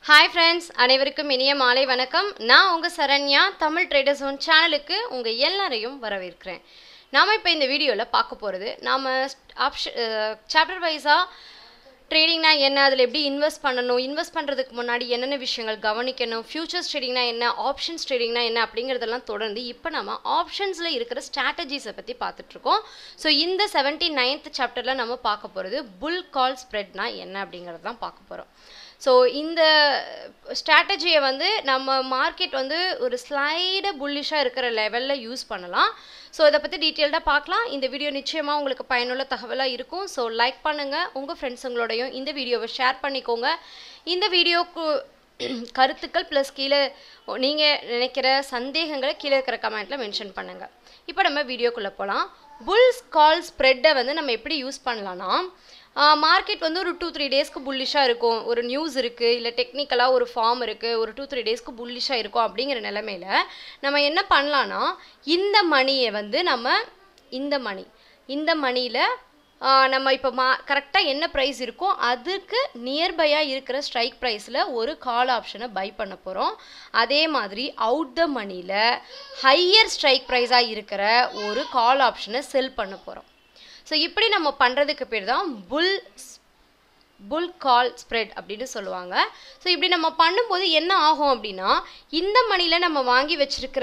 hi friends அனைவருக்கும் இனிய மாலை வணக்கம் நான் உங்கள் சரண்யா தமிழ் ட்ரேடர்ஸ் ஒன் சேனலுக்கு உங்கள் எல்லாரையும் வரவேற்கிறேன் நாம் இப்போ இந்த வீடியோவில் பார்க்க போகிறது நாம் ஆப்ஷன் சாப்டர் வைஸாக ட்ரேடிங்னா என்ன அதில் எப்படி இன்வெஸ்ட் பண்ணணும் இன்வெஸ்ட் பண்ணுறதுக்கு முன்னாடி என்னென்ன விஷயங்கள் கவனிக்கணும் ஃபியூச்சர்ஸ் ட்ரேடிங்னா என்ன ஆப்ஷன்ஸ் ட்ரேடிங்னா என்ன அப்படிங்கிறதெல்லாம் தொடர்ந்து இப்போ நம்ம ஆப்ஷன்ஸில் இருக்கிற ஸ்ட்ராட்டஜிஸை பற்றி பார்த்துட்ருக்கோம் ஸோ இந்த செவன்டி நைன்த் சாப்டரில் நம்ம பார்க்க போகிறது புல் கால் ஸ்ப்ரெட்னா என்ன அப்படிங்கிறது தான் பார்க்க போகிறோம் ஸோ இந்த ஸ்ட்ராட்டஜியை வந்து நம்ம மார்க்கெட் வந்து ஒரு ஸ்லைடு புல்லிஷாக இருக்கிற லெவலில் யூஸ் பண்ணலாம் ஸோ இதை பற்றி டீட்டெயில்டாக பார்க்கலாம் இந்த வீடியோ நிச்சயமாக உங்களுக்கு பயனுள்ள தகவலாக இருக்கும் ஸோ லைக் பண்ணுங்கள் உங்கள் ஃப்ரெண்ட்ஸுங்களோடையும் இந்த வீடியோவை ஷேர் பண்ணிக்கோங்க இந்த வீடியோக்கு கருத்துக்கள் ப்ளஸ் கீழே நீங்கள் நினைக்கிற சந்தேகங்களை கீழே இருக்கிற கமெண்ட்டில் மென்ஷன் பண்ணுங்கள் இப்போ நம்ம வீடியோக்குள்ளே போகலாம் புல்ஸ் கால் ஸ்ப்ரெட்டை வந்து நம்ம எப்படி யூஸ் பண்ணலான்னா மார்க்கெட் வந்து ஒரு டூ த்ரீ டேஸ்க்கு புல்லிஷாக இருக்கும் ஒரு நியூஸ் இருக்குது இல்லை டெக்னிக்கலாக ஒரு ஃபார்ம் இருக்குது ஒரு டூ த்ரீ டேஸ்க்கு புல்லிஷாக இருக்கும் அப்படிங்கிற நிலமையில நம்ம என்ன பண்ணலான்னா இந்த மணியை வந்து நம்ம இந்த மணி இந்த மணியில் நம்ம இப்போ மா கரெக்டாக என்ன ப்ரைஸ் இருக்கோ அதுக்கு நியர்பையாக இருக்கிற ஸ்ட்ரைக் ப்ரைஸில் ஒரு கால் ஆப்ஷனை பை பண்ண போகிறோம் அதே மாதிரி அவுட் த மணியில் ஹையர் ஸ்ட்ரைக் ப்ரைஸாக இருக்கிற ஒரு கால் ஆப்ஷனை செல் பண்ண போகிறோம் ஸோ இப்படி நம்ம பண்ணுறதுக்கு பேர் தான் புல் புல் கால் ஸ்ப்ரெட் அப்படின்னு சொல்லுவாங்க ஸோ இப்படி நம்ம பண்ணும்போது என்ன ஆகும் அப்படின்னா இந்த மணியில் நம்ம வாங்கி வச்சுருக்கிற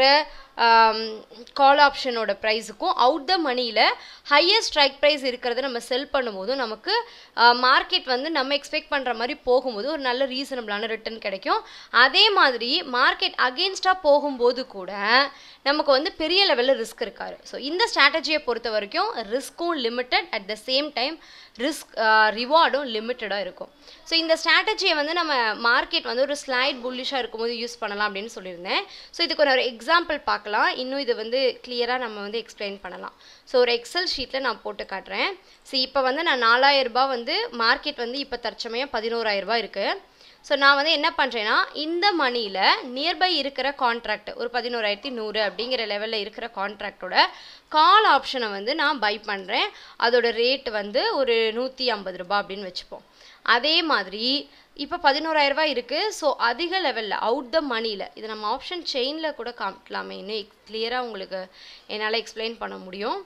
கால் ஆப்ஷனோட ப்ரைஸுக்கும் அவுட் த மணியில் ஹையர் ஸ்ட்ரைக் ப்ரைஸ் இருக்கிறத நம்ம செல் பண்ணும்போது நமக்கு மார்க்கெட் வந்து நம்ம எக்ஸ்பெக்ட் பண்ணுற மாதிரி போகும்போது ஒரு நல்ல ரீசனபிளான ரிட்டர்ன் கிடைக்கும் அதே மாதிரி மார்க்கெட் அகெயின்ஸ்டாக போகும்போது கூட நமக்கு வந்து பெரிய லெவலில் ரிஸ்க் இருக்காரு ஸோ இந்த ஸ்ட்ராட்டஜியை பொறுத்த வரைக்கும் ரிஸ்க்கும் limited at the same time risk ரிவார்டும் லிமிட்டடாக இருக்கும் ஸோ இந்த ஸ்ட்ராட்டஜியை வந்து நம்ம மார்க்கெட் வந்து ஒரு ஸ்லைட் புல்லிஷாக இருக்கும்போது யூஸ் பண்ணலாம் அப்படின்னு சொல்லியிருந்தேன் ஸோ இதுக்கு ஒரு எக்ஸாம்பிள் பார்க்கலாம் இன்னும் இது வந்து கிளியராக நம்ம வந்து எக்ஸ்பிளைன் பண்ணலாம் ஸோ ஒரு எக்ஸல் ஷீட்டில் நான் போட்டு காட்டுறேன் ஸோ இப்போ வந்து நான் நாலாயிரரூபா வந்து மார்க்கெட் வந்து இப்போ தற்சமயம் பதினோராயிரரூபா இருக்குது ஸோ நான் வந்து என்ன பண்ணுறேன்னா இந்த மணியில் நியர்பை இருக்கிற கான்ட்ராக்ட் ஒரு பதினோராயிரத்தி நூறு அப்படிங்கிற லெவலில் இருக்கிற கான்ட்ராக்டோட கால் ஆப்ஷனை வந்து நான் பை பண்ணுறேன் அதோட ரேட் வந்து ஒரு நூற்றி ஐம்பது ரூபா அப்படின்னு வச்சுப்போம் அதே மாதிரி இப்போ பதினோராயிரரூபா இருக்குது ஸோ அதிக லெவலில் அவுட் த மணியில் இதை நம்ம ஆப்ஷன் செயினில் கூட காமிக்கலாமே இன்னும் கிளியராக உங்களுக்கு என்னால் எக்ஸ்பிளைன் பண்ண முடியும்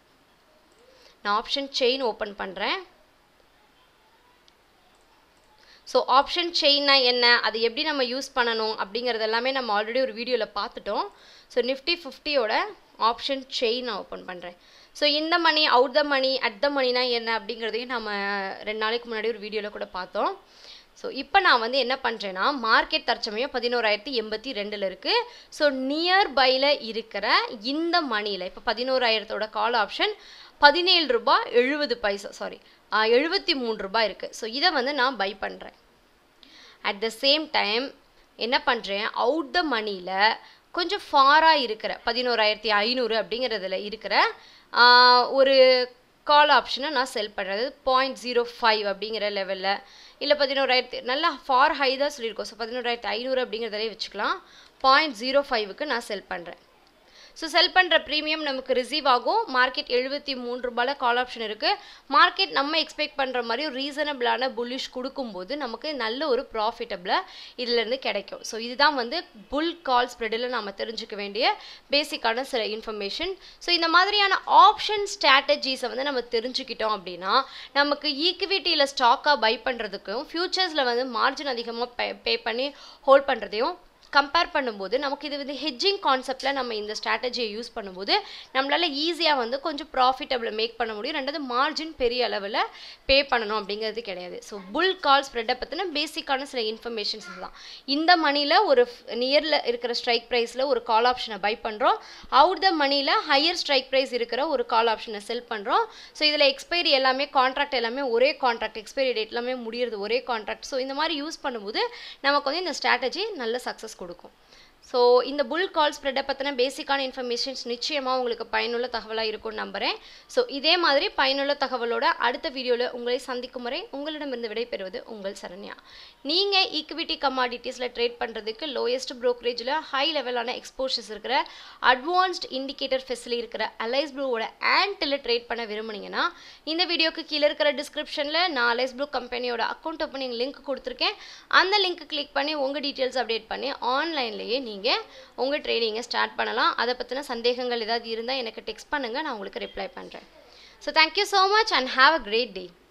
நான் ஆப்ஷன் செயின் ஓப்பன் பண்ணுறேன் ஸோ ஆப்ஷன் செயின்னா என்ன அது எப்படி நம்ம யூஸ் பண்ணணும் அப்படிங்கிறது எல்லாமே நம்ம ஆல்ரெடி ஒரு வீடியோவில் பார்த்துட்டோம் ஸோ நிஃப்டி ஃபிஃப்டியோட ஆப்ஷன் செயின் நான் ஓப்பன் பண்ணுறேன் ஸோ இந்த money out the money at the மணினா என்ன அப்படிங்கிறதையும் நம்ம ரெண்டு நாளைக்கு முன்னாடி ஒரு வீடியோவில் கூட பார்த்தோம் ஸோ இப்போ நான் வந்து என்ன பண்ணுறேன்னா மார்க்கெட் தற்சமயம் பதினோராயிரத்தி எண்பத்தி ரெண்டில் இருக்குது ஸோ நியர்பையில் இருக்கிற இந்த மணியில் இப்போ பதினோராயிரத்தோட கால் ஆப்ஷன் பதினேழு ரூபாய் எழுபது பைசா சாரி எழுபத்தி மூணு ரூபாய் இருக்குது ஸோ இதை வந்து நான் பை பண்ணுறேன் அட் த சேம் டைம் என்ன பண்ணுறேன் அவுட் த மணியில் கொஞ்சம் ஃபாராக இருக்கிற பதினோராயிரத்தி ஐநூறு அப்படிங்கிறதுல இருக்கிற ஒரு கால் ஆப்ஷனை நான் செல் பண்ணுறது பாயிண்ட் ஜீரோ ஃபைவ் அப்படிங்கிற லெவலில் இல்லை பதினோராயிரத்தி நல்லா ஃபார் ஹை தான் சொல்லியிருக்கோம் ஸோ பதினோராயிரத்தி ஐநூறு அப்படிங்கிறதுலே வச்சுக்கலாம் பாயிண்ட் ஜீரோ ஃபைவுக்கு நான் செல் பண்ணுறேன் ஸோ செல் பண்ணுற ப்ரீமியம் நமக்கு ரிசீவ் ஆகும் மார்க்கெட் எழுபத்தி மூணு ரூபாயில் கால் ஆப்ஷன் இருக்குது மார்க்கெட் நம்ம எக்ஸ்பெக்ட் பண்ணுற மாதிரி ஒரு ரீசனபிளான புல்லிஷ் கொடுக்கும்போது நமக்கு நல்ல ஒரு ப்ராஃபிட்டபிளாக இதிலேருந்து கிடைக்கும் ஸோ இதுதான் வந்து புல் கால் ஸ்ப்ரெடில் நம்ம தெரிஞ்சுக்க வேண்டிய பேசிக்கான சில இன்ஃபர்மேஷன் ஸோ இந்த மாதிரியான ஆப்ஷன் ஸ்ட்ராட்டஜிஸை வந்து நம்ம தெரிஞ்சுக்கிட்டோம் அப்படின்னா நமக்கு ஈக்விட்டியில் ஸ்டாக்காக பை பண்ணுறதுக்கும் ஃப்யூச்சர்ஸில் வந்து மார்ஜின் அதிகமாக பே பே பண்ணி ஹோல்ட் பண்ணுறதையும் கம்பேர் பண்ணும்போது நமக்கு இது வந்து ஹெட்ஜிங் கான்செப்டில் நம்ம இந்த ஸ்ட்ராட்டஜியை யூஸ் பண்ணும்போது நம்மளால் ஈஸியாக வந்து கொஞ்சம் ப்ராஃபிட்டபிள் மேக் பண்ண முடியும் ரெண்டாவது மார்ஜின் பெரிய அளவில் பே பண்ணணும் அப்படிங்கிறது கிடையாது ஸோ புல் கால் ஸ்ப்ரெட்டை பற்றின பேசிக்கான சில இன்ஃபர்மேஷன்ஸ் தான் இந்த மணியில் ஒரு நியரில் இருக்கிற ஸ்ட்ரைக் ப்ரைஸில் ஒரு கால் ஆப்ஷனை பை பண்ணுறோம் அவுட் த மணியில் ஹையர் ஸ்ட்ரைக் ப்ரைஸ் இருக்கிற ஒரு கால் ஆப்ஷனை செல் பண்ணுறோம் ஸோ இதில் எக்ஸ்பைரி எல்லாமே கான்ட்ராக்ட் எல்லாமே ஒரே கான்ட்ராக்ட் எக்ஸ்பைரி டேட் எல்லாமே முடியறது ஒரே கான்ட்ராக்ட் ஸோ இந்த மாதிரி யூஸ் பண்ணும்போது நமக்கு வந்து இந்த ஸ்ட்ராட்டஜி நல்ல சக்ஸஸ் கொடுக்கும் ஸோ இந்த புல் கால் ஸ்ப்ரெட்டை பற்றின பேசிக்கான இன்ஃபர்மேஷன்ஸ் நிச்சயமாக உங்களுக்கு பயனுள்ள தகவலாக இருக்கும்னு நம்புகிறேன் ஸோ இதே மாதிரி பயனுள்ள தகவலோட அடுத்த வீடியோவில் உங்களை சந்திக்கும் வரை உங்களிடமிருந்து விடைபெறுவது உங்கள் சரண்யா நீங்கள் ஈக்விட்டி கமாடிட்டிஸில் ட்ரேட் பண்ணுறதுக்கு லோயஸ்ட் ப்ரோக்கரேஜில் ஹை லெவலான எக்ஸ்போஷர்ஸ் இருக்கிற அட்வான்ஸ்ட் இண்டிகேட்டர் ஃபெசிலி இருக்கிற அலைஸ் ப்ளூவோட ஆன்ட்டில் ட்ரேட் பண்ண விரும்புனீங்கன்னா இந்த வீடியோக்கு கீழே இருக்கிற டிஸ்கிரிப்ஷனில் நான் அலைஸ் ப்ளூ கம்பெனியோட அக்கௌண்ட் ஓப்பனிங் லிங்க் கொடுத்துருக்கேன் அந்த லிங்க் கிளிக் பண்ணி உங்கள் டீட்டெயில்ஸ் அப்டேட் பண்ணி ஆன்லைன்லேயே நீங்கள் உங்கள் ட்ரேடிங்கை ஸ்டார்ட் பண்ணலாம் அதை பற்றின சந்தேகங்கள் ஏதாவது இருந்தால் எனக்கு டெக்ஸ்ட் பண்ணுங்கள் நான் உங்களுக்கு ரிப்ளை பண்ணுறேன் so thank you so much and have a great day